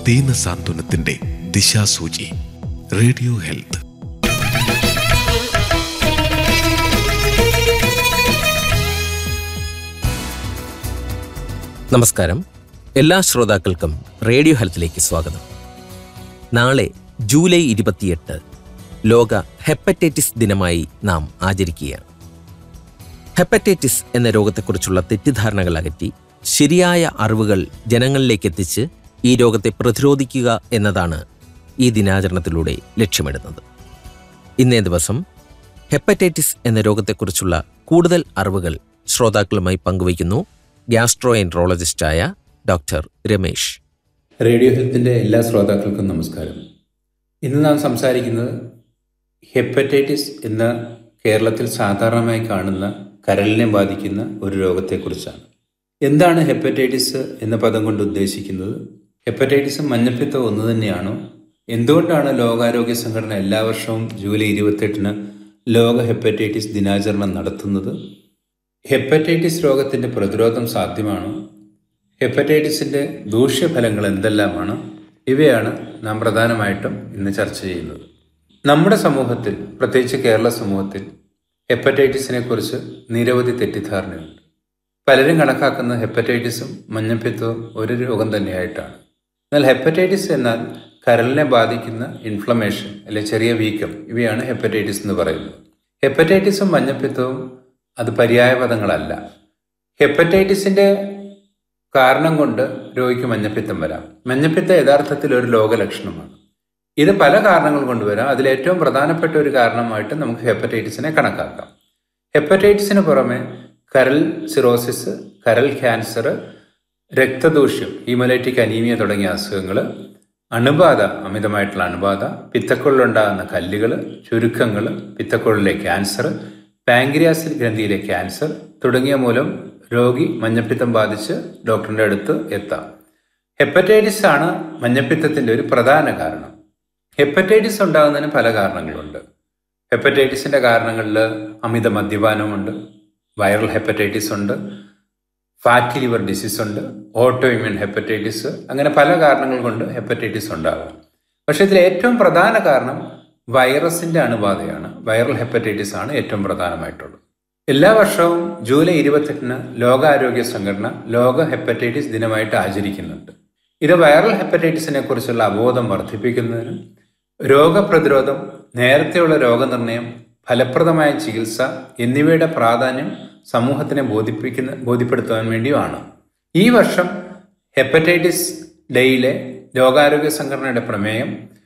ദീന സാന്ത്വനത്തിന്റെ ദിശാസൂചി radio health നമസ്കാരം എല്ലാ ശ്രോതാക്കൾക്കും റേഡിയോ ഹെൽത്തിലേക്ക് സ്വാഗതം നാളെ ജൂലൈ ഇരുപത്തിയെട്ട് ലോക ഹെപ്പറ്റൈറ്റിസ് ദിനമായി നാം ആചരിക്കുകയാണ് ഹെപ്പറ്റൈറ്റിസ് എന്ന രോഗത്തെക്കുറിച്ചുള്ള തെറ്റിദ്ധാരണകൾ അകറ്റി ശരിയായ അറിവുകൾ ജനങ്ങളിലേക്ക് എത്തിച്ച് ഈ രോഗത്തെ പ്രതിരോധിക്കുക എന്നതാണ് ഈ ദിനാചരണത്തിലൂടെ ലക്ഷ്യമിടുന്നത് ഇന്നേ ദിവസം ഹെപ്പറ്റൈറ്റിസ് എന്ന രോഗത്തെക്കുറിച്ചുള്ള കൂടുതൽ അറിവുകൾ ശ്രോതാക്കളുമായി പങ്കുവയ്ക്കുന്നു ഗ്യാസ്ട്രോ എൻട്രോളജിസ്റ്റായ ഡോക്ടർ രമേശ് റേഡിയോ ഹെൽത്തിൻ്റെ എല്ലാ ശ്രോതാക്കൾക്കും നമസ്കാരം ഇന്ന് നാം സംസാരിക്കുന്നത് ഹെപ്പറ്റൈറ്റിസ് എന്ന കേരളത്തിൽ സാധാരണമായി കാണുന്ന കരളിനെ ബാധിക്കുന്ന ഒരു രോഗത്തെക്കുറിച്ചാണ് എന്താണ് ഹെപ്പറ്റൈറ്റിസ് എന്ന പദം കൊണ്ട് ഉദ്ദേശിക്കുന്നത് ഹെപ്പറ്റൈറ്റിസും മഞ്ഞപ്പിത്തവും ഒന്ന് തന്നെയാണോ എന്തുകൊണ്ടാണ് ലോകാരോഗ്യ സംഘടന എല്ലാ വർഷവും ജൂലൈ ഇരുപത്തെട്ടിന് ലോക ഹെപ്പറ്റൈറ്റിസ് ദിനാചരണം നടത്തുന്നത് ഹെപ്പറ്റൈറ്റിസ് രോഗത്തിൻ്റെ പ്രതിരോധം സാധ്യമാണോ ഹെപ്പറ്റൈറ്റിസിൻ്റെ ദൂഷ്യഫലങ്ങൾ എന്തെല്ലാമാണ് ഇവയാണ് നാം പ്രധാനമായിട്ടും ഇന്ന് ചർച്ച ചെയ്യുന്നത് നമ്മുടെ സമൂഹത്തിൽ പ്രത്യേകിച്ച് കേരള സമൂഹത്തിൽ ഹെപ്പറ്റൈറ്റിസിനെ കുറിച്ച് നിരവധി തെറ്റിദ്ധാരണയുണ്ട് പലരും കണക്കാക്കുന്ന ഹെപ്പറ്റൈറ്റിസും മഞ്ഞപ്പിത്തവും ഒരു രോഗം തന്നെയായിട്ടാണ് എന്നാൽ ഹെപ്പറ്റൈറ്റിസ് എന്നാൽ കരളിനെ ബാധിക്കുന്ന ഇൻഫ്ലമേഷൻ അല്ലെ ചെറിയ വീക്കം ഇവയാണ് ഹെപ്പറ്റൈറ്റിസ് എന്ന് പറയുന്നത് ഹെപ്പറ്റൈറ്റിസും മഞ്ഞപ്പിത്തവും അത് പര്യായ പദങ്ങളല്ല ഹെപ്പറ്റൈറ്റിസിന്റെ കാരണം കൊണ്ട് രോഗിക്ക് മഞ്ഞപ്പിത്തം വരാം മഞ്ഞപ്പിത്തം യഥാർത്ഥത്തിൽ ഒരു രോഗലക്ഷണമാണ് ഇത് പല കാരണങ്ങൾ കൊണ്ട് വരാം അതിൽ ഏറ്റവും പ്രധാനപ്പെട്ട ഒരു കാരണമായിട്ട് നമുക്ക് ഹെപ്പറ്റൈറ്റിസിനെ കണക്കാക്കാം ഹെപ്പറ്റൈറ്റിസിന് പുറമെ കരൾ സിറോസിസ് കരൾ ക്യാൻസർ രക്തദൂഷ്യം ഹീമോലൈറ്റിക് അനീമിയ തുടങ്ങിയ അസുഖങ്ങൾ അണുബാധ അമിതമായിട്ടുള്ള അണുബാധ പിത്തക്കുള്ളിലുണ്ടാകുന്ന കല്ലുകൾ ചുരുക്കങ്ങൾ പിത്തക്കുള്ളിലെ ക്യാൻസർ പാങ്ക്രിയാസിൽ ഗ്രന്ഥിയിലെ ക്യാൻസർ തുടങ്ങിയ മൂലം രോഗി മഞ്ഞപ്പിത്തം ബാധിച്ച് ഡോക്ടറിൻ്റെ അടുത്ത് എത്താം ഹെപ്പറ്റൈറ്റിസ് ആണ് മഞ്ഞപ്പിത്തത്തിൻ്റെ ഒരു പ്രധാന കാരണം ഹെപ്പറ്റൈറ്റിസ് ഉണ്ടാകുന്നതിന് പല കാരണങ്ങളുണ്ട് ഹെപ്പറ്റൈറ്റിസിൻ്റെ കാരണങ്ങളിൽ അമിത മദ്യപാനമുണ്ട് വൈറൽ ഹെപ്പറ്റൈറ്റിസ് ഉണ്ട് ഫാറ്റി ലിവർ ഡിസീസ് ഉണ്ട് ഓട്ടോ ഇമ്യൂൺ ഹെപ്പറ്റൈറ്റിസ് അങ്ങനെ പല കാരണങ്ങൾ കൊണ്ട് ഹെപ്പറ്റൈറ്റിസ് ഉണ്ടാകും പക്ഷേ ഇതിൽ ഏറ്റവും പ്രധാന കാരണം വൈറസിന്റെ അണുബാധയാണ് വൈറൽ ഹെപ്പറ്റൈറ്റിസ് ആണ് ഏറ്റവും പ്രധാനമായിട്ടുള്ളത് എല്ലാ വർഷവും ജൂലൈ ഇരുപത്തെട്ടിന് ലോകാരോഗ്യ സംഘടന ലോക ഹെപ്പറ്റൈറ്റിസ് ദിനമായിട്ട് ആചരിക്കുന്നുണ്ട് ഇത് വൈറൽ ഹെപ്പറ്റൈറ്റിസിനെ കുറിച്ചുള്ള അവബോധം വർദ്ധിപ്പിക്കുന്നതിനും രോഗപ്രതിരോധം നേരത്തെയുള്ള രോഗനിർണയം ഫലപ്രദമായ ചികിത്സ എന്നിവയുടെ പ്രാധാന്യം സമൂഹത്തിനെ ബോധിപ്പിക്കുന്ന ബോധ്യപ്പെടുത്താൻ വേണ്ടിയുമാണ് ഈ വർഷം ഹെപ്പറ്റൈറ്റിസ് ഡേയിലെ ലോകാരോഗ്യ സംഘടനയുടെ പ്രമേയം